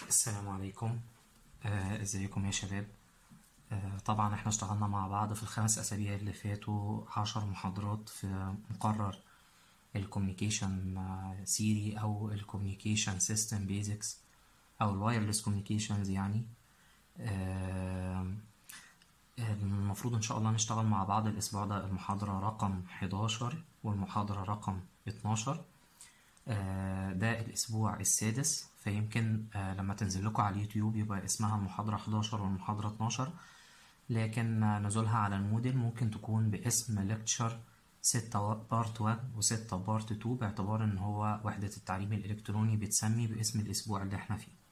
السلام عليكم آه، ازيكم يا شباب آه، طبعا احنا اشتغلنا مع بعض في الخمس اسابيع اللي فاتوا عشر محاضرات في مقرر الكوميونيكيشن سيري او الكوميونيكيشن سيستم بيزكس او الوايرلس كوميونيكيشنز يعني آه، المفروض ان شاء الله نشتغل مع بعض الاسبوع ده المحاضرة رقم 11 والمحاضرة رقم 12 آه، ده الأسبوع السادس فيمكن آه، لما تنزل لكم على اليوتيوب يبقى اسمها المحاضرة 11 والمحاضرة 12 لكن آه، نزولها على الموديل ممكن تكون باسم ليكتشر 6 بارت 1 و6 بارت 2 باعتبار ان هو وحدة التعليم الإلكتروني بتسمي باسم الأسبوع اللي احنا فيه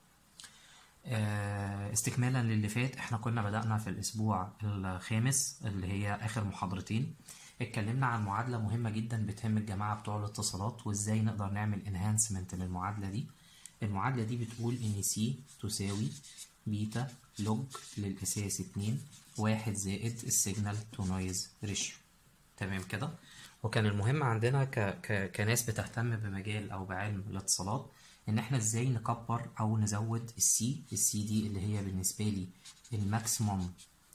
آه، استكمالا للي فات احنا كنا بدأنا في الأسبوع الخامس اللي هي آخر محاضرتين اتكلمنا عن معادلة مهمة جدا بتهم الجماعة بتوع الاتصالات وازاي نقدر نعمل انهانسمنت للمعادلة دي المعادلة دي بتقول ان سي تساوي بيتا لوج للأساس اتنين واحد زائد السيجنال تو نويز ريشيو تمام كده وكان المهم عندنا ك... ك... كناس بتهتم بمجال او بعلم الاتصالات ان احنا ازاي نكبر او نزود السي السي دي اللي هي بالنسبة لي الماكسيموم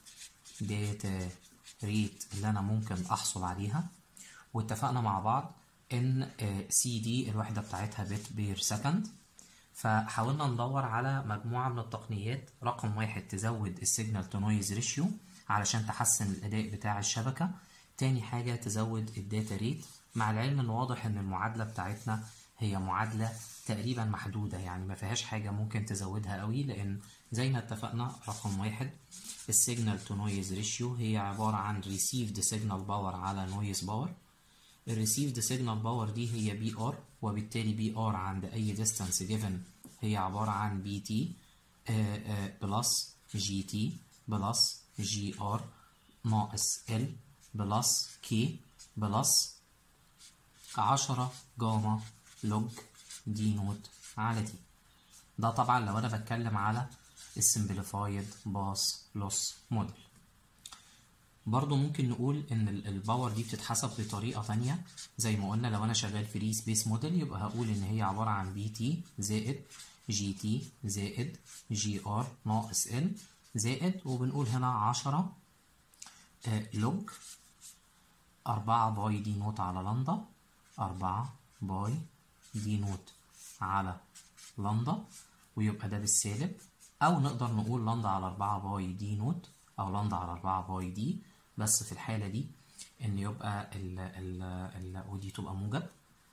داتا ريت اللي انا ممكن احصل عليها واتفقنا مع بعض ان سي دي الوحدة بتاعتها بت بير سكند فحاولنا ندور على مجموعة من التقنيات رقم واحد تزود السيجنال تو نويز ريشيو علشان تحسن الأداء بتاع الشبكة تاني حاجة تزود الداتا ريت مع العلم ان واضح ان المعادلة بتاعتنا هي معادلة تقريبا محدودة يعني ما فيهاش حاجة ممكن تزودها قوي لان زي ما اتفقنا رقم واحد السيجنال تو نويز ريشيو هي عبارة عن received signal power على noise power الريسيفد سيجنال باور دي هي بي ار وبالتالي بي ار عند اي ديستانس جيفن هي عبارة عن بي تي بلس جي تي بلس جي ار ناقص ال بلس كي بلس عشرة جاما لوج دي نوت على دي ده طبعا لو انا بتكلم على السمبليفايد باس لوس موديل برضو ممكن نقول ان ال- الباور دي بتتحسب بطريقة تانية زي ما قلنا لو انا شغال فري سبيس موديل يبقى هقول ان هي عبارة عن بي تي زائد جي تي زائد جي ار ناقص ال زائد وبنقول هنا عشرة آه، لوج أربعة باي دي نوت على لندا أربعة باي دي نوت على لندا ويبقى ده بالسالب أو نقدر نقول لندا على أربعة باي دي نوت أو لندا على أربعة باي دي بس في الحالة دي إن يبقى ال ال ال ودي تبقى موجب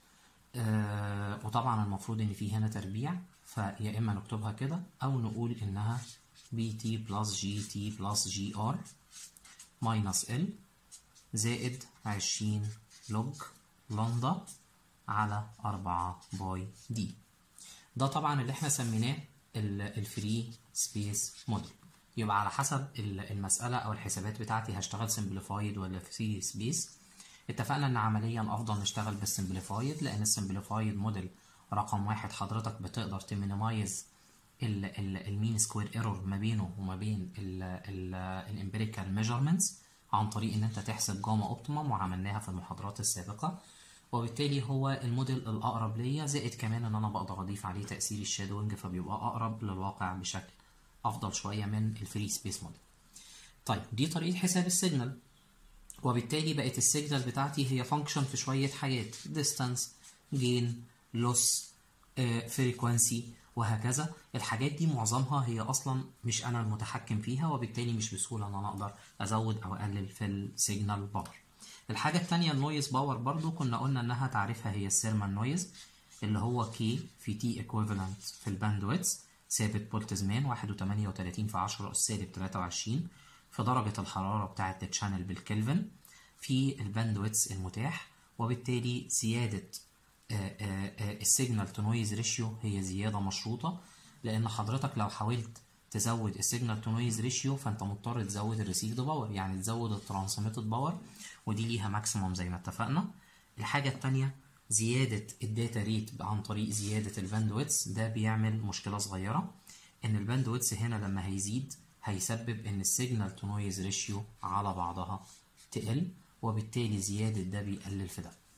آه وطبعا المفروض إن في هنا تربيع فيا إما نكتبها كده أو نقول إنها بي تي بلس جي تي بلس جي ار ماينس ال زائد عشرين لوج لندا على أربعة باي دي ده طبعا اللي احنا سميناه الفري سبيس موديل يبقى على حسب ال- المسألة أو الحسابات بتاعتي هشتغل سمبليفايد ولا فري سبيس اتفقنا إن عمليا أفضل نشتغل بالسمبليفايد لأن السمبليفايد موديل رقم واحد حضرتك بتقدر تمينيمايز المين سكوير ايرور ما بينه وما بين الامبيريكال ميجرمنتس عن طريق ان انت تحسب جاما اوبتيمم وعملناها في المحاضرات السابقه وبالتالي هو الموديل الاقرب ليا زائد كمان ان انا بقدر اضيف عليه تاثير الشادوينج فبيبقى اقرب للواقع بشكل افضل شويه من الفري سبيس موديل طيب دي طريقه حساب السيجنال وبالتالي بقت السيجنال بتاعتي هي فانكشن في شويه حاجات ديستانس جين لوس فريكوانسي وهكذا الحاجات دي معظمها هي اصلا مش انا المتحكم فيها وبالتالي مش بسهوله ان انا اقدر ازود او اقلل في السيجنال باور الحاجه التانية النويز باور برضو كنا قلنا انها تعريفها هي السيرمان نويز اللي هو كي في تي ايكويفالنت في الباندويتس ثابت بولتزمان واحد وتمانية وتلاتين في عشرة أس سالب تلاتة وعشرين في درجة الحرارة بتاعة التشانل بالكلفن في الباندويتس المتاح وبالتالي زيادة السيجنال تو نويز ريشيو هي زيادة مشروطة لأن حضرتك لو حاولت تزود السيجنال تو نويز ريشيو فأنت مضطر تزود الريسيفد باور يعني تزود الترانسميتد باور ودي ليها ماكسيموم زي ما اتفقنا الحاجة التانية زيادة الداتا ريت عن طريق زيادة الباندويتس ده بيعمل مشكلة صغيرة إن الباندويتس هنا لما هيزيد هيسبب إن السيجنال تو نويز ريشيو على بعضها تقل وبالتالي زيادة ده بيقلل في ده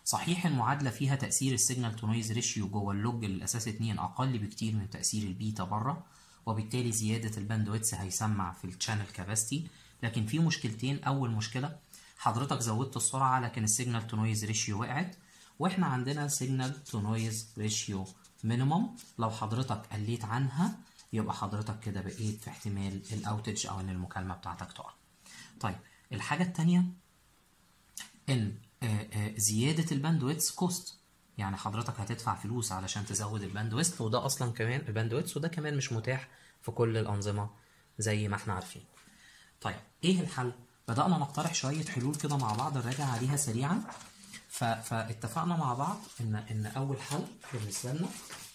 صحيح المعادلة فيها تأثير السيجنال تو نويز ريشيو جوه اللوج للأساس 2 أقل بكتير من تأثير البيتا بره وبالتالي زيادة الباندويتس هيسمع في الشانل كاباسيتي لكن في مشكلتين أول مشكلة حضرتك زودت السرعة لكن السيجنال تو نويز ريشيو وقعت واحنا عندنا سيجنال تو نويز ريشيو مينيموم لو حضرتك قليت عنها يبقى حضرتك كده بقيت في احتمال الاوتج او ان المكالمة بتاعتك تقع طيب الحاجة التانية ان آه، آه، زيادة الباندويتس كوست يعني حضرتك هتدفع فلوس علشان تزود الباندويتس وده اصلا كمان الباندويتس وده كمان مش متاح في كل الانظمة زي ما احنا عارفين طيب ايه الحل بدأنا نقترح شوية حلول كده مع بعض نراجع عليها سريعا ف... فاتفقنا مع بعض ان ان اول حل بالنسبة لنا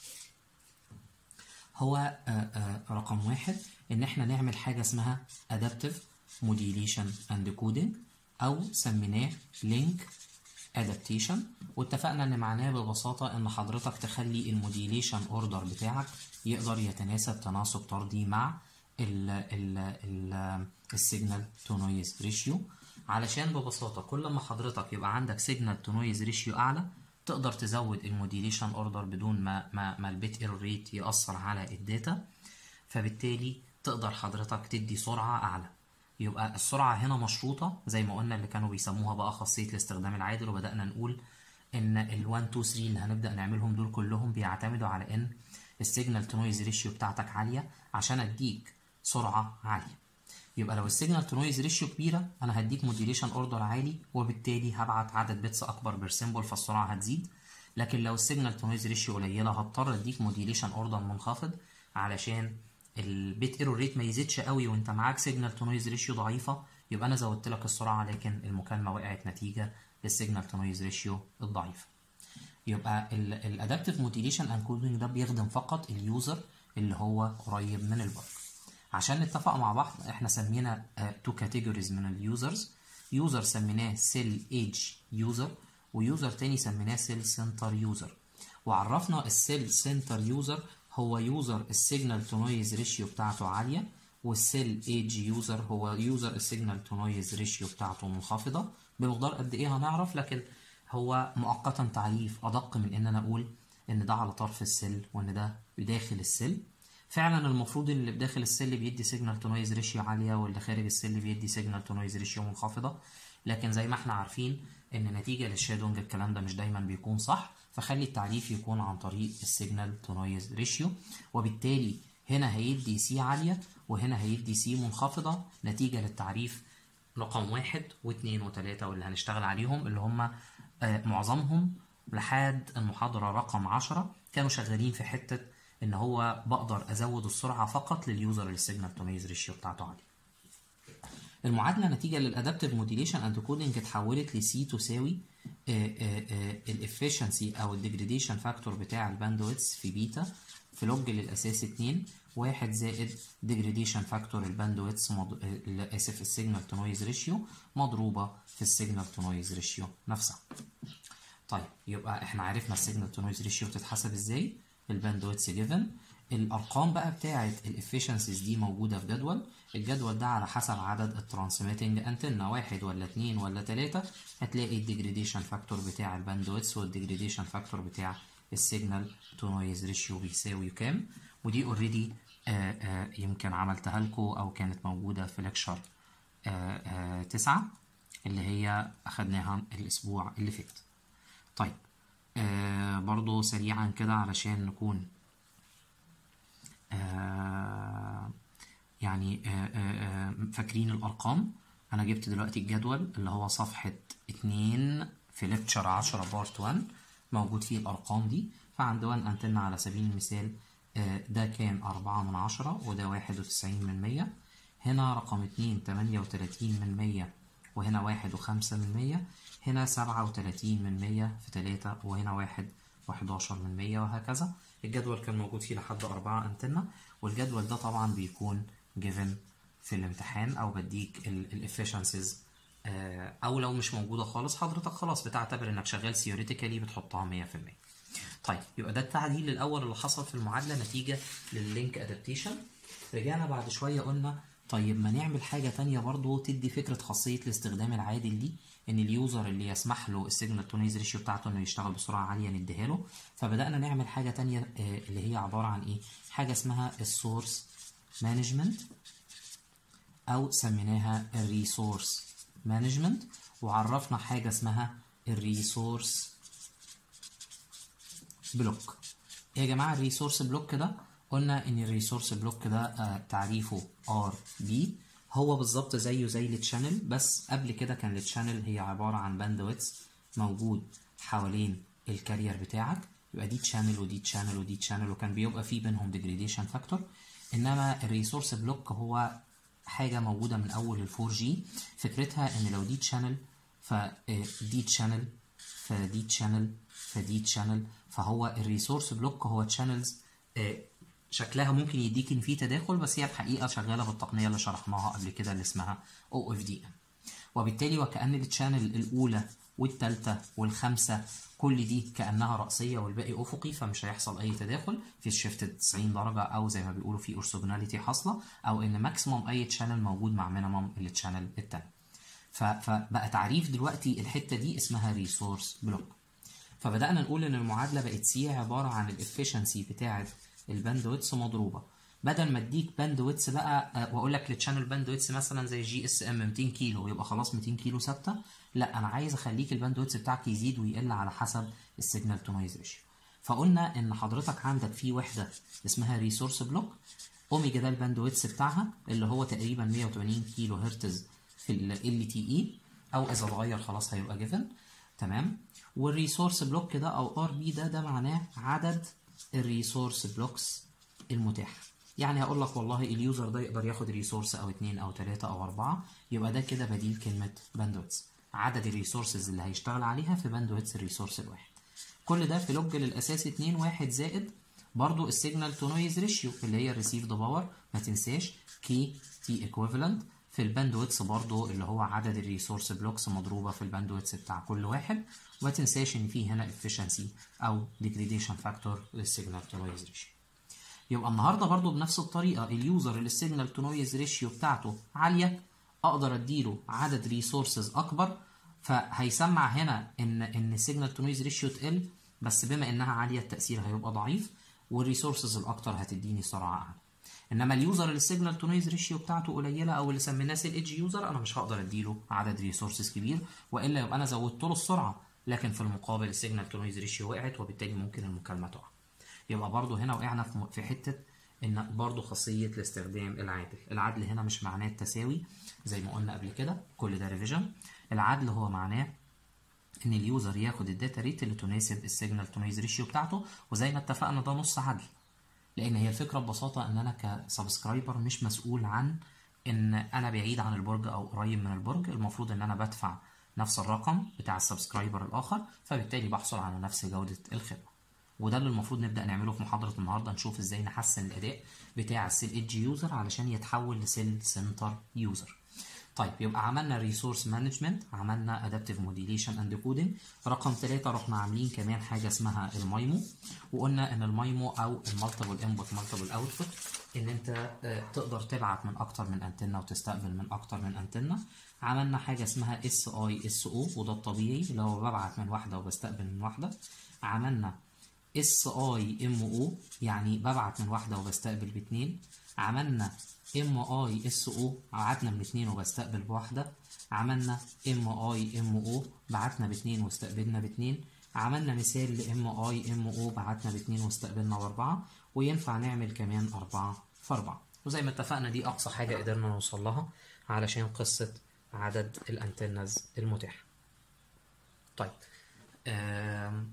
هو آه، آه، رقم واحد ان احنا نعمل حاجة اسمها adaptive modulation and coding او سميناه link adaptation واتفقنا ان معناه ببساطة ان حضرتك تخلي الموديليشن اوردر بتاعك يقدر يتناسب تناسب طردي مع ال ال ال السيجنال تو نويز ريشيو علشان ببساطة كل ما حضرتك يبقى عندك سيجنال تو نويز ريشيو اعلى تقدر تزود الموديليشن اوردر بدون ما ما, ما البيت ايرور ريت يأثر على الداتا فبالتالي تقدر حضرتك تدي سرعة اعلى يبقى السرعة هنا مشروطة زي ما قلنا اللي كانوا بيسموها بقى خاصية الاستخدام العادل وبدأنا نقول إن ال 1 2 3 اللي هنبدأ نعملهم دول كلهم بيعتمدوا على إن السيجنال تو نويز ريشيو بتاعتك عالية عشان أديك سرعة عالية يبقى لو السيجنال تو نويز ريشيو كبيرة أنا هديك موديليشن أوردر عالي وبالتالي هبعت عدد بيتس أكبر بيرسيمبل فالسرعة هتزيد لكن لو السيجنال تو نويز ريشيو قليلة هضطر أديك موديليشن أوردر منخفض علشان البيت ايرور ريت ما يزيدش قوي وانت معاك سيجنال تو نويز ريشيو ضعيفه يبقى انا زودت لك السرعه لكن المكالمه وقعت نتيجه للسيجنال تو نويز ريشيو الضعيفه يبقى الادابتيف موديليشن اند كودنج ده بيخدم فقط اليوزر اللي هو قريب من البرج عشان نتفق مع بعض احنا سمينا تو كاتيجوريز من اليوزرز يوزر سميناه سيل ايج يوزر ويوزر تاني سميناه سيل سنتر يوزر وعرفنا السيل سنتر يوزر هو يوزر السيجنال تو نويز ريشيو بتاعته عاليه والسيل ايج يوزر هو يوزر السيجنال تو نويز ريشيو بتاعته منخفضه بمقدار قد ايه هنعرف لكن هو مؤقتا تعريف ادق من ان انا اقول ان ده على طرف السيل وان ده بداخل السيل فعلا المفروض اللي بداخل السيل بيدي سيجنال تو نويز ريشيو عاليه واللي خارج السيل بيدي سيجنال تو نويز ريشيو منخفضه لكن زي ما احنا عارفين ان نتيجه للشادونج الكلام ده مش دايما بيكون صح فخلي التعريف يكون عن طريق السيجنال تو نويز ريشيو وبالتالي هنا هيدي سي عاليه وهنا هيدي سي منخفضه نتيجه للتعريف رقم واحد واثنين وثلاثة واللي هنشتغل عليهم اللي هم آه، معظمهم لحد المحاضرة رقم عشرة كانوا شغالين في حتة إن هو بقدر أزود السرعة فقط لليوزر اللي السيجنال تو نويز ريشيو بتاعته عالية. المعادلة نتيجة للأدابتيف موديليشن أند كودنج اتحولت لسي تساوي الافشنسي أو الديجريديشن فاكتور بتاع الباندويتس في بيتا في لوج للأساس 2 واحد زائد ديجريديشن فاكتور الباندويتس مض... آه، آسف السيجنال تو نويز ريشيو مضروبة في السيجنال تو نويز ريشيو نفسها. طيب يبقى احنا عرفنا السيجنال تو نويز ريشيو بتتحسب ازاي الباندويتس جيفن الارقام بقى بتاعه الافشنسيز دي موجوده في جدول الجدول ده على حسب عدد الترانسميتنج انتنا واحد ولا اتنين ولا تلاتة هتلاقي الديجريديشن فاكتور بتاع الباندويتس والديجريديشن فاكتور بتاع السيجنال تو نويز ريشيو بيساوي كام ودي اوريدي يمكن عملتها لكم او كانت موجوده في ليكشر تسعة اللي هي اخدناها الاسبوع اللي فات طيب آه برضو سريعا كده علشان نكون آه يعني آه آه آه، فاكرين الأرقام أنا جبت دلوقتي الجدول اللي هو صفحة اتنين في ليكتشر عشرة بارت 1 موجود فيه الأرقام دي فعند 1 أنتنا على سبيل المثال آه ده كان أربعة من عشرة وده واحد وتسعين من مية هنا رقم اتنين تمانية وتلاتين من مية وهنا واحد وخمسة من مية هنا سبعة وتلاتين من مية في تلاتة وهنا واحد وحداشر من مية وهكذا الجدول كان موجود فيه لحد أربعة أنتنا والجدول ده طبعا بيكون given في الامتحان أو بديك الافشنسيز أو لو مش موجودة خالص حضرتك خلاص بتعتبر إنك شغال theoretically بتحطها مية في المية طيب يبقى ده التعديل الأول اللي حصل في المعادلة نتيجة لللينك ادابتيشن رجعنا بعد شوية قلنا طيب ما نعمل حاجة تانية برضو تدي فكرة خاصية الاستخدام العادل دي ان اليوزر اللي يسمح له السيجنال تو نويز ريشيو بتاعته انه يشتغل بسرعه عاليه نديها له فبدانا نعمل حاجه تانية آه، اللي هي عباره عن ايه حاجه اسمها السورس مانجمنت او سميناها الريسورس مانجمنت وعرفنا حاجه اسمها الريسورس بلوك يا جماعه الريسورس بلوك ده قلنا ان الريسورس بلوك ده آه، تعريفه ار بي هو بالظبط زيه زي التشانل بس قبل كده كان التشانل هي عباره عن باندويتس موجود حوالين الكارير بتاعك يبقى دي تشانل ودي تشانل ودي تشانل وكان بيبقى في بينهم ديجريديشن فاكتور انما الريسورس بلوك هو حاجه موجوده من اول ال 4 جي فكرتها ان لو دي تشانل فدي تشانل فدي تشانل فدي تشانل فهو الريسورس بلوك هو تشانلز شكلها ممكن يديك ان في تداخل بس هي الحقيقه شغاله بالتقنيه اللي شرحناها قبل كده اللي اسمها او اف دي ام وبالتالي وكأن التشانل الأولى والثالثة والخامسة كل دي كأنها رأسية والباقي أفقي فمش هيحصل أي تداخل في الشيفت 90 درجة أو زي ما بيقولوا في أورثوجوناليتي حاصلة أو إن ماكسيموم أي تشانل موجود مع مينيموم التشانل التاني ف- فبقى تعريف دلوقتي الحتة دي اسمها ريسورس بلوك فبدأنا نقول إن المعادلة بقت سي عبارة عن الافشنسي بتاعة الباندويتس مضروبة بدل ما اديك باندويتس بقى آه، واقول لك للتشانل باندويتس مثلا زي جي اس ام 200 كيلو يبقى خلاص 200 كيلو ثابته لا انا عايز اخليك الباندويتس بتاعك يزيد ويقل على حسب السيجنال تو نويز ريشيو فقلنا ان حضرتك عندك في وحده اسمها ريسورس بلوك اوميجا ده الباندويتس بتاعها اللي هو تقريبا 180 كيلو هرتز في ال تي اي او اذا اتغير خلاص هيبقى جيفن تمام والريسورس بلوك ده او ار بي ده ده معناه عدد الريسورس بلوكس المتاحه يعني هقول لك والله اليوزر ده يقدر ياخد ريسورس او اتنين او تلاتة او اربعة يبقى ده كده بديل كلمة باندويتس عدد الريسورسز اللي هيشتغل عليها في باندويتس الريسورس الواحد كل ده في لوج للاساسي 2 1 زائد برضو السيجنال تو نويز ريشيو اللي هي الريسيفد باور ما تنساش كي تي ايكويفالنت في الباندويتس برضو اللي هو عدد الريسورس بلوكس مضروبه في الباندويتس بتاع كل واحد وما تنساش ان في هنا efficiency او degradation factor للسيجنال تو نويز ريشيو يبقى النهارده برضو بنفس الطريقه اليوزر اللي السيجنال تو نويز ريشيو بتاعته عاليه اقدر اديله عدد ريسورسز اكبر فهيسمع هنا ان ان السيجنال تو نويز ريشيو تقل بس بما انها عاليه التاثير هيبقى ضعيف والريسورسز الاكتر هتديني سرعه اعلى انما اليوزر اللي السيجنال تو نويز ريشيو بتاعته قليله او اللي سميناه سيل ايدج يوزر انا مش هقدر اديله عدد ريسورسز كبير والا يبقى انا زودت له السرعه لكن في المقابل السيجنال تو نويز ريشيو وقعت وبالتالي ممكن المكالمه تقع يبقى برضو هنا وقعنا في م- في حته ان برضو خاصيه الاستخدام العادل العدل هنا مش معناه التساوي زي ما قلنا قبل كده كل ده ريفيجن العدل هو معناه ان اليوزر ياخد الداتا ريت اللي تناسب السيجنال تو نويز ريشيو بتاعته وزي ما اتفقنا ده نص عدل لان هي الفكره ببساطه ان انا كسبسكرايبر مش مسؤول عن ان انا بعيد عن البرج او قريب من البرج المفروض ان انا بدفع نفس الرقم بتاع السبسكرايبر الاخر فبالتالي بحصل على نفس جوده الخدمه وده اللي المفروض نبدا نعمله في محاضره النهارده نشوف ازاي نحسن الاداء بتاع السيل ايدج يوزر علشان يتحول لسيل سنتر يوزر طيب يبقى عملنا ريسورس مانجمنت عملنا ادابتيف موديليشن اند كودنج رقم ثلاثة رحنا عاملين كمان حاجه اسمها المايمو وقلنا ان المايمو او المالتيبل انبوت مالتيبل اوتبوت ان انت آه، تقدر تبعت من اكتر من انتنه وتستقبل من اكتر من انتنه عملنا حاجه اسمها اس اي اس او وده الطبيعي اللي هو ببعت من واحده وبستقبل من واحده عملنا اس اي ام او يعني ببعت من واحده وبستقبل باتنين عملنا ام اي اس او بعتنا من اتنين وبستقبل بواحده عملنا ام اي ام او بعتنا باتنين واستقبلنا باتنين عملنا مثال لام اي ام او بعتنا باتنين واستقبلنا باربعه وينفع نعمل كمان اربعه في اربعه وزي ما اتفقنا دي اقصى حاجه قدرنا نوصل لها علشان قصه عدد الانتنز المتاحه طيب آم،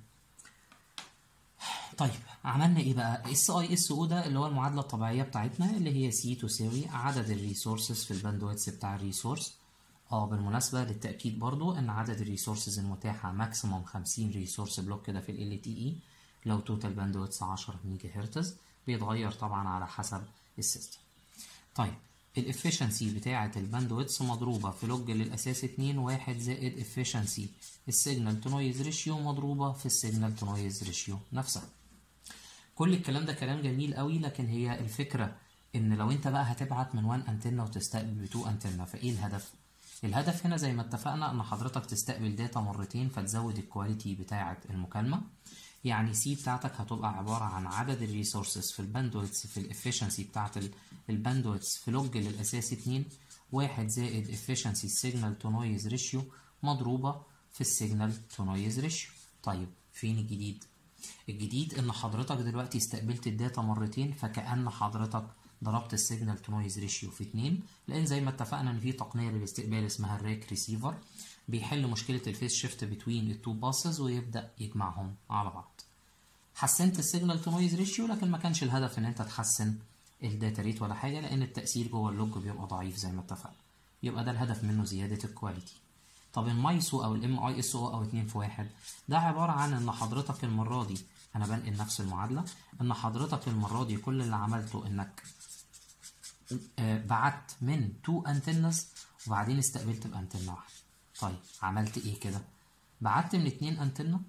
طيب عملنا ايه بقى اس اي اس او ده اللي هو المعادله الطبيعيه بتاعتنا اللي هي سي تساوي عدد الريسورسز في الباندويتس بتاع الريسورس اه بالمناسبه للتاكيد برضو ان عدد الريسورسز المتاحه ماكسيموم 50 ريسورس بلوك كده في ال تي اي لو توتال باندويتس 10 ميجا هرتز بيتغير طبعا على حسب السيستم طيب الافشنسي بتاعة الباندويتس مضروبة في لوج للأساس 2 واحد زائد efficiency السيجنال تو نويز ريشيو مضروبة في السيجنال تو نويز ريشيو نفسها كل الكلام ده كلام جميل قوي لكن هي الفكرة ان لو انت بقى هتبعت من 1 انتنة وتستقبل ب 2 انتنة فايه الهدف الهدف هنا زي ما اتفقنا ان حضرتك تستقبل داتا مرتين فتزود الكواليتي بتاعة المكالمة يعني سي بتاعتك هتبقى عبارة عن عدد الريسورسز في الباندويتس في الافشنسي بتاعة الباندويتس في لوج للأساس اتنين واحد زائد efficiency signal to noise ratio مضروبة في السيجنال تو نويز ريشيو طيب فين الجديد الجديد ان حضرتك دلوقتي استقبلت الداتا مرتين فكأن حضرتك ضربت السيجنال تو نويز ريشيو في اتنين لان زي ما اتفقنا ان في تقنيه للاستقبال اسمها الريك ريسيفر بيحل مشكله الفيس شيفت بتوين التو باسز ويبدا يجمعهم على بعض حسنت السيجنال تو نويز ريشيو لكن ما كانش الهدف ان انت تحسن الداتا ريت ولا حاجه لان التاثير جوه اللوج بيبقى ضعيف زي ما اتفقنا يبقى ده الهدف منه زياده الكواليتي طب المايسو او الام اي اس او او 2 في 1 ده عباره عن ان حضرتك المره دي انا بنقل نفس المعادله ان حضرتك المره دي كل اللي عملته انك بعت من تو انتنز وبعدين استقبلت بانتنه واحده طيب عملت ايه كده بعت من اتنين انتنه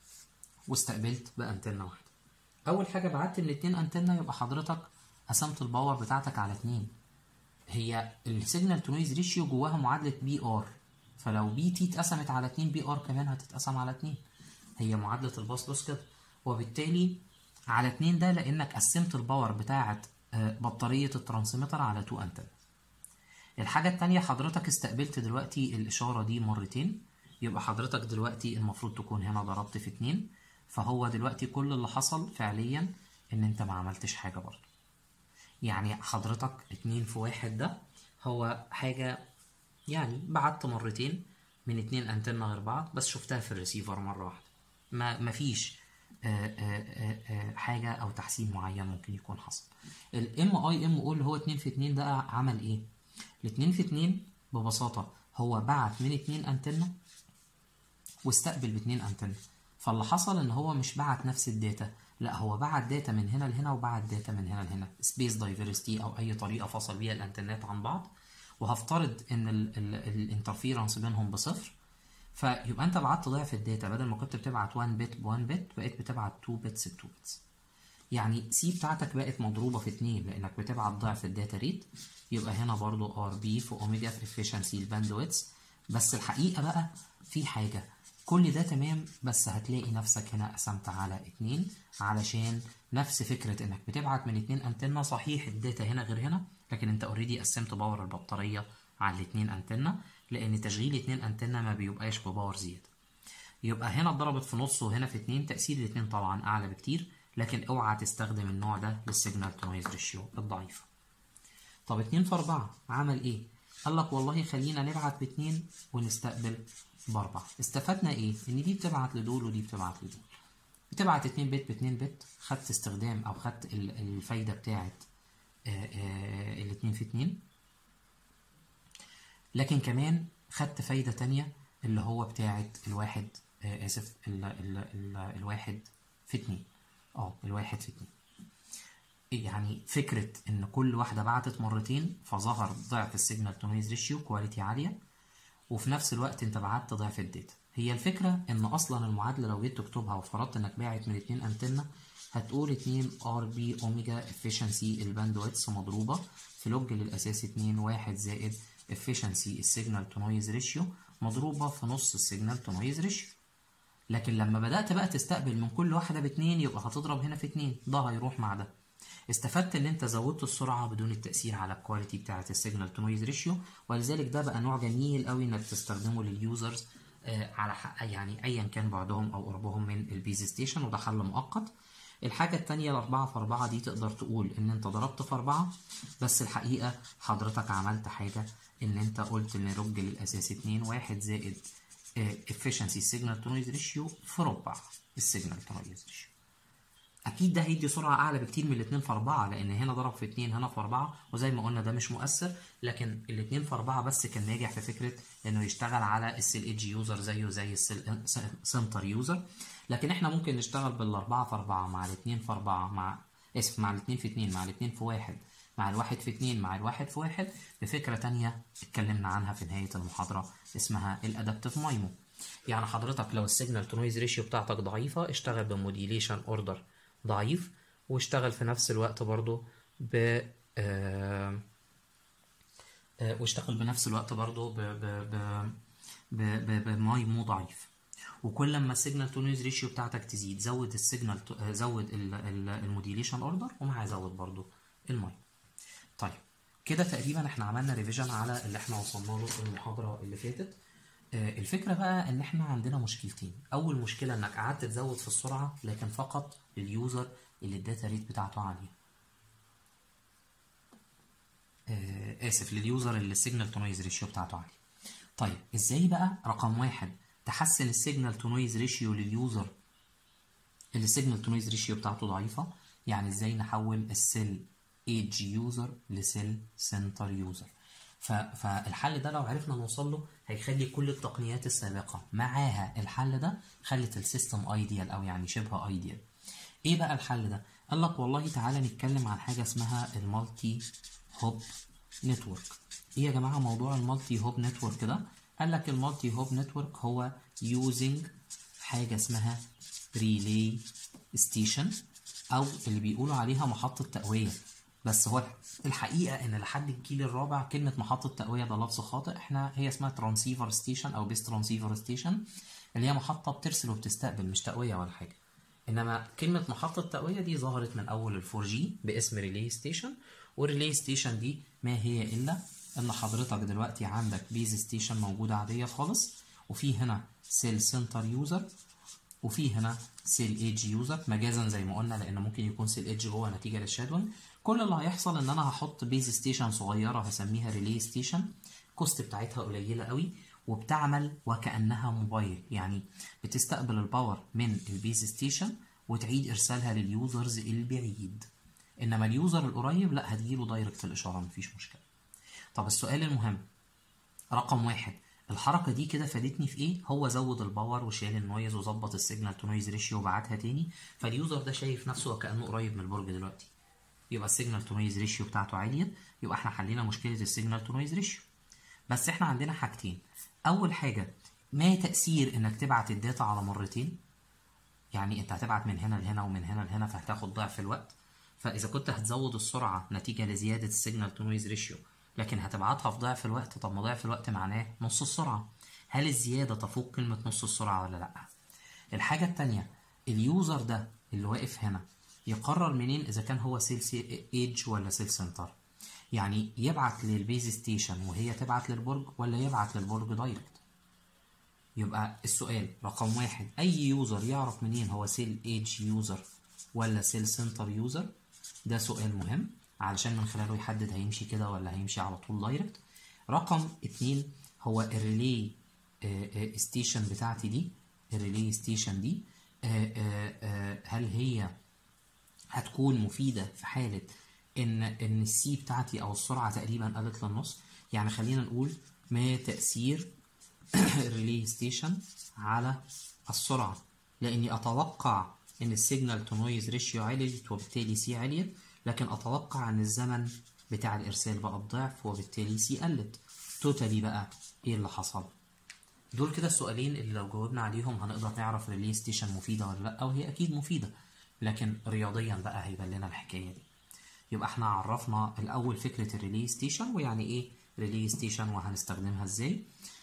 واستقبلت بانتنه واحده اول حاجه بعت من اتنين انتنه يبقى حضرتك قسمت الباور بتاعتك على اتنين هي السيجنال تو نويز ريشيو جواها معادله بي ار فلو بي تي اتقسمت على 2 بي ار كمان هتتقسم على 2 هي معادله الباص لوس كده وبالتالي على 2 ده لانك قسمت الباور بتاعه بطاريه الترانسميتر على 2 انتن الحاجه التانية حضرتك استقبلت دلوقتي الاشاره دي مرتين يبقى حضرتك دلوقتي المفروض تكون هنا ضربت في 2 فهو دلوقتي كل اللي حصل فعليا ان انت ما عملتش حاجه برضه يعني حضرتك 2 في 1 ده هو حاجه يعني بعت مرتين من اتنين انتنا غير بعض بس شفتها في الريسيفر مرة واحدة ما مفيش آآ آآ حاجة أو تحسين معين ممكن يكون حصل الام اي ام او اللي هو اتنين في اتنين ده عمل ايه الاتنين في اتنين ببساطة هو بعت من اتنين انتنا واستقبل باتنين انتنا فاللي حصل ان هو مش بعت نفس الداتا لا هو بعت داتا من هنا لهنا وبعت داتا من هنا لهنا سبيس دايفرستي او اي طريقة فصل بيها الانترنت عن بعض وهفترض ان الانترفيرنس بينهم بصفر فيبقى انت بعت ضعف الداتا بدل ما كنت بتبعت 1 بت ب 1 بت بقيت بتبعت 2 بتس ب 2 بتس يعني سي بتاعتك بقت مضروبه في 2 لانك بتبعت ضعف الداتا ريت يبقى هنا برضو ار بي في اوميجا في افشنسي الباندويتس بس الحقيقه بقى في حاجه كل ده تمام بس هتلاقي نفسك هنا قسمت على 2 علشان نفس فكره انك بتبعت من 2 انتنا صحيح الداتا هنا غير هنا لكن انت اوريدي قسمت باور البطاريه على الاثنين انتنا لان تشغيل اتنين انتنا ما بيبقاش بباور زياده يبقى هنا اتضربت في نص وهنا في اتنين تاثير الاتنين طبعا اعلى بكتير لكن اوعى تستخدم النوع ده للسيجنال تو نويز ريشيو الضعيفه طب اتنين في اربعة عمل ايه قال لك والله خلينا نبعت باتنين ونستقبل باربعة استفدنا ايه ان دي بتبعت لدول ودي بتبعت لدول بتبعت اتنين بت باتنين بت خدت استخدام او خدت الفايده بتاعت الاتنين في اتنين لكن كمان خدت فايدة تانية اللي هو بتاعت الواحد آه آسف ال ال ال الواحد في اتنين اه الواحد في اتنين يعني فكرة إن كل واحدة بعتت مرتين فظهر ضعف السيجنال تو نويز ريشيو كواليتي عالية وفي نفس الوقت أنت بعت ضعف الداتا هي الفكرة إن أصلا المعادلة لو جيت تكتبها وفرضت إنك باعت من اتنين أنتنا هتقول 2 ار بي اوميجا افشنسي الباندويتس مضروبه في لوج للاساس 2 1 زائد افشنسي السيجنال تو نويز ريشيو مضروبه في نص السيجنال تو نويز ريشيو لكن لما بدات بقى تستقبل من كل واحده باتنين يبقى هتضرب هنا في اتنين ده هيروح مع ده استفدت ان انت زودت السرعه بدون التاثير على الكواليتي بتاعه السيجنال تو نويز ريشيو ولذلك ده بقى نوع جميل قوي انك تستخدمه لليوزرز على حق يعني ايا كان بعدهم او قربهم من البيز ستيشن وده حل مؤقت الحاجة التانية الأربعة في أربعة دي تقدر تقول إن أنت ضربت في أربعة بس الحقيقة حضرتك عملت حاجة إن أنت قلت إن رج للأساس اتنين واحد زائد efficiency signal to noise ratio في ربع السيجنال تو نويز ريشيو اكيد ده هيدي سرعه اعلى بكتير من الاثنين في اربعه لان هنا ضرب في اثنين هنا في اربعه وزي ما قلنا ده مش مؤثر لكن الاثنين في اربعه بس كان ناجح في فكره انه يشتغل على السيل ايدج يوزر زيه زي السيل سنتر يوزر لكن احنا ممكن نشتغل بالاربعه في اربعه مع الاثنين في اربعه مع اسف مع الاثنين في اثنين مع الاثنين في واحد مع الواحد في اتنين مع الواحد في واحد بفكرة تانية اتكلمنا عنها في نهاية المحاضرة اسمها الادابتيف مايمو يعني حضرتك لو السيجنال تو نويز ريشيو بتاعتك ضعيفة اشتغل بموديليشن اوردر ضعيف واشتغل في نفس الوقت برضو ب آه، واشتغل بنفس الوقت برضه ب ب ب ب ب بماي مو ضعيف وكل ما السيجنال تو نويز ريشيو بتاعتك تزيد زود السيجنال زود الموديليشن اوردر ومعاه زود برضه الماي طيب كده تقريبا احنا عملنا ريفيجن على اللي احنا وصلنا له في المحاضره اللي فاتت آه، الفكره بقى ان احنا عندنا مشكلتين اول مشكله انك قعدت تزود في السرعه لكن فقط لليوزر اللي الداتا ريت بتاعته عاليه آه، اسف لليوزر اللي السيجنال تو نويز ريشيو بتاعته عاليه طيب ازاي بقى رقم واحد تحسن السيجنال تو نويز ريشيو لليوزر اللي السيجنال تو نويز ريشيو بتاعته ضعيفه يعني ازاي نحول السيل ايدج يوزر لسيل سنتر يوزر فالحل ده لو عرفنا نوصل له هيخلي كل التقنيات السابقه معاها الحل ده خلت السيستم ايديال او يعني شبه ايديال ايه بقى الحل ده قال لك والله تعالى نتكلم عن حاجه اسمها المالتي هوب نتورك ايه يا جماعه موضوع المالتي هوب نتورك ده قال لك المالتي هوب نتورك هو يوزنج حاجه اسمها ريلي ستيشن او اللي بيقولوا عليها محطه تقويه بس هو الحقيقه ان لحد الجيل الرابع كلمه محطه تقويه ده لفظ خاطئ احنا هي اسمها ترانسيفر ستيشن او بيس ترانسيفر ستيشن اللي هي محطه بترسل وبتستقبل مش تقويه ولا حاجه انما كلمه محطه تقويه دي ظهرت من اول الفور جي باسم ريلي ستيشن والريلي ستيشن دي ما هي الا ان حضرتك دلوقتي عندك بيز ستيشن موجوده عاديه خالص وفي هنا سيل سنتر يوزر وفي هنا سيل ايدج يوزر مجازا زي ما قلنا لان ممكن يكون سيل ايدج جوه نتيجه للشادوينج كل اللي هيحصل ان انا هحط بيز ستيشن صغيره هسميها ريلي ستيشن الكوست بتاعتها قليله قوي وبتعمل وكانها موبايل يعني بتستقبل الباور من البيز ستيشن وتعيد ارسالها لليوزرز البعيد انما اليوزر القريب لا هتجيله دايركت الاشاره مفيش مشكله طب السؤال المهم رقم واحد الحركه دي كده فادتني في ايه هو زود الباور وشال النويز وظبط السيجنال تو نويز ريشيو وبعتها تاني فاليوزر ده شايف نفسه وكانه قريب من البرج دلوقتي يبقى السيجنال تو نويز ريشيو بتاعته عاليه يبقى احنا حلينا مشكله السيجنال تو نويز ريشيو بس احنا عندنا حاجتين اول حاجه ما تاثير انك تبعت الداتا على مرتين يعني انت هتبعت من هنا لهنا ومن هنا لهنا فهتاخد ضعف الوقت فاذا كنت هتزود السرعه نتيجه لزياده السيجنال تو نويز ريشيو لكن هتبعتها في ضعف الوقت طب ما ضعف الوقت معناه نص السرعه هل الزياده تفوق كلمه نص السرعه ولا لا الحاجه التانية اليوزر ده اللي واقف هنا يقرر منين اذا كان هو سيل ايدج ولا سيل سنتر يعني يبعت للبيز ستيشن وهي تبعت للبرج ولا يبعت للبرج دايركت يبقى السؤال رقم واحد اي يوزر يعرف منين هو سيل ايدج يوزر ولا سيل سنتر يوزر ده سؤال مهم علشان من خلاله يحدد هيمشي كده ولا هيمشي على طول دايركت رقم اتنين هو الريلي ستيشن بتاعتي دي الريلي ستيشن دي آه، آه، آه، هل هي هتكون مفيدة في حالة ان ان السي بتاعتي او السرعة تقريبا قلت للنص يعني خلينا نقول ما تأثير الريلي ستيشن على السرعة لاني اتوقع ان السيجنال تو نويز ريشيو عليت وبالتالي سي عليت لكن اتوقع ان الزمن بتاع الارسال بقى بضعف وبالتالي سي قلت توتالي بقى ايه اللي حصل دول كده السؤالين اللي لو جاوبنا عليهم هنقدر نعرف ريلي ستيشن مفيدة ولا لا وهي اكيد مفيدة لكن رياضيا بقى هيبان لنا الحكاية دي يبقى احنا عرفنا الاول فكرة الريلي ستيشن ويعني ايه ريلي ستيشن وهنستخدمها ازاي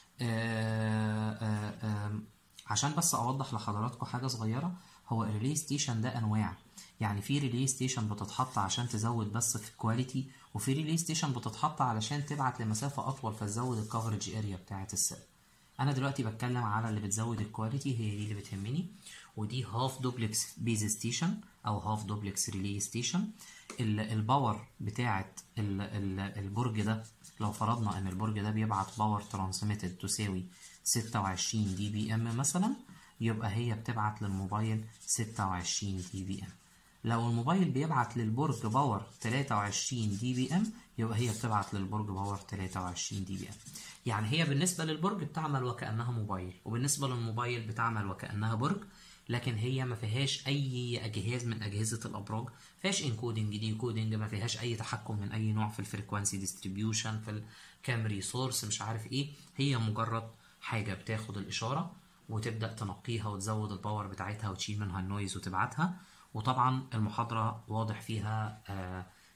آه آه آه عشان بس اوضح لحضراتكم حاجة صغيرة هو الريلي ستيشن ده انواع يعني في ريلي ستيشن بتتحط عشان تزود بس في الكواليتي وفي ريلي ستيشن بتتحط علشان تبعت لمسافة أطول فتزود الكفرج اريا بتاعة السيل أنا دلوقتي بتكلم على اللي بتزود الكواليتي هي دي اللي بتهمني ودي هاف دوبلكس بيز ستيشن أو هاف دوبلكس ريلي ستيشن الباور بتاعة البرج ده لو فرضنا إن البرج ده بيبعت باور ترانسميتد تساوي 26 دي بي ام مثلا يبقى هي بتبعت للموبايل 26 دي بي ام لو الموبايل بيبعت للبرج باور 23 دي بي ام يبقى هي بتبعت للبرج باور 23 دي بي ام يعني هي بالنسبة للبرج بتعمل وكأنها موبايل وبالنسبة للموبايل بتعمل وكأنها برج لكن هي ما فيهاش اي جهاز من اجهزه الابراج فيهاش انكودنج ديكودنج ما فيهاش اي تحكم من اي نوع في الفريكوانسي ديستريبيوشن في الكام ريسورس مش عارف ايه هي مجرد حاجه بتاخد الاشاره وتبدا تنقيها وتزود الباور بتاعتها وتشيل منها النويز وتبعتها وطبعا المحاضره واضح فيها آه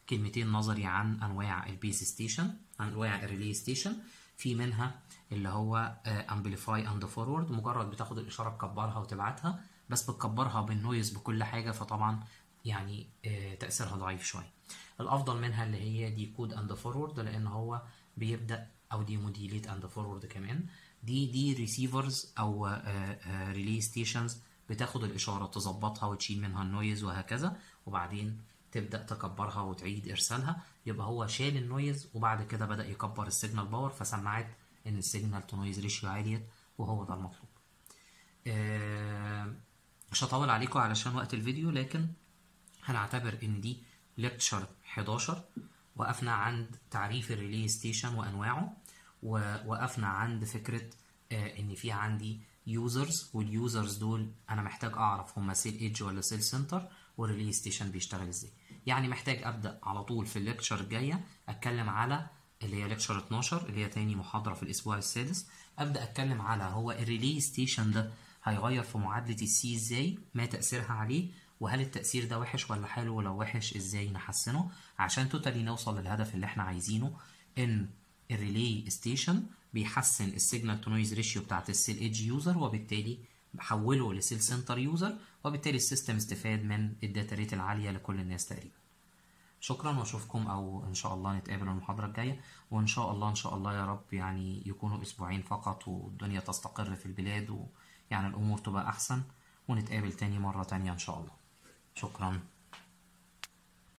كلمتين نظري عن انواع البيز ستيشن انواع الريلي ستيشن في منها اللي هو امبليفاي اند فورورد مجرد بتاخد الاشاره تكبرها وتبعتها بس بتكبرها بالنويز بكل حاجه فطبعا يعني آه، تاثيرها ضعيف شويه الافضل منها اللي هي دي كود اند فورورد لان هو بيبدا او دي موديليت اند فورورد كمان دي دي ريسيفرز او ريلي ستيشنز بتاخد الاشاره تظبطها وتشيل منها النويز وهكذا وبعدين تبدا تكبرها وتعيد ارسالها يبقى هو شال النويز وبعد كده بدا يكبر السيجنال باور فسمعت ان السيجنال تو نويز ريشيو عاليت وهو ده المطلوب آه، مش هطول عليكم علشان وقت الفيديو لكن هنعتبر ان دي ليكتشر 11 وقفنا عند تعريف الريلي ستيشن وانواعه ووقفنا عند فكره آه، ان في عندي يوزرز واليوزرز دول انا محتاج اعرف هم سيل ايدج ولا سيل سنتر والريلي ستيشن بيشتغل ازاي يعني محتاج ابدا على طول في الليكتشر الجايه اتكلم على اللي هي ليكتشر 12 اللي هي تاني محاضره في الاسبوع السادس ابدا اتكلم على هو الريلي ستيشن ده هيغير في معادله السي ازاي ما تاثيرها عليه وهل التاثير ده وحش ولا حلو ولو وحش ازاي نحسنه عشان توتالي نوصل للهدف اللي احنا عايزينه ان الريلي ستيشن بيحسن السيجنال تو نويز ريشيو بتاعت السيل ايدج يوزر وبالتالي بحوله لسيل سنتر يوزر وبالتالي السيستم استفاد من الداتا ريت العاليه لكل الناس تقريبا شكرا واشوفكم او ان شاء الله نتقابل المحاضره الجايه وان شاء الله ان شاء الله يا رب يعني يكونوا اسبوعين فقط والدنيا تستقر في البلاد ويعني الامور تبقى احسن ونتقابل تاني مره تانية ان شاء الله شكرا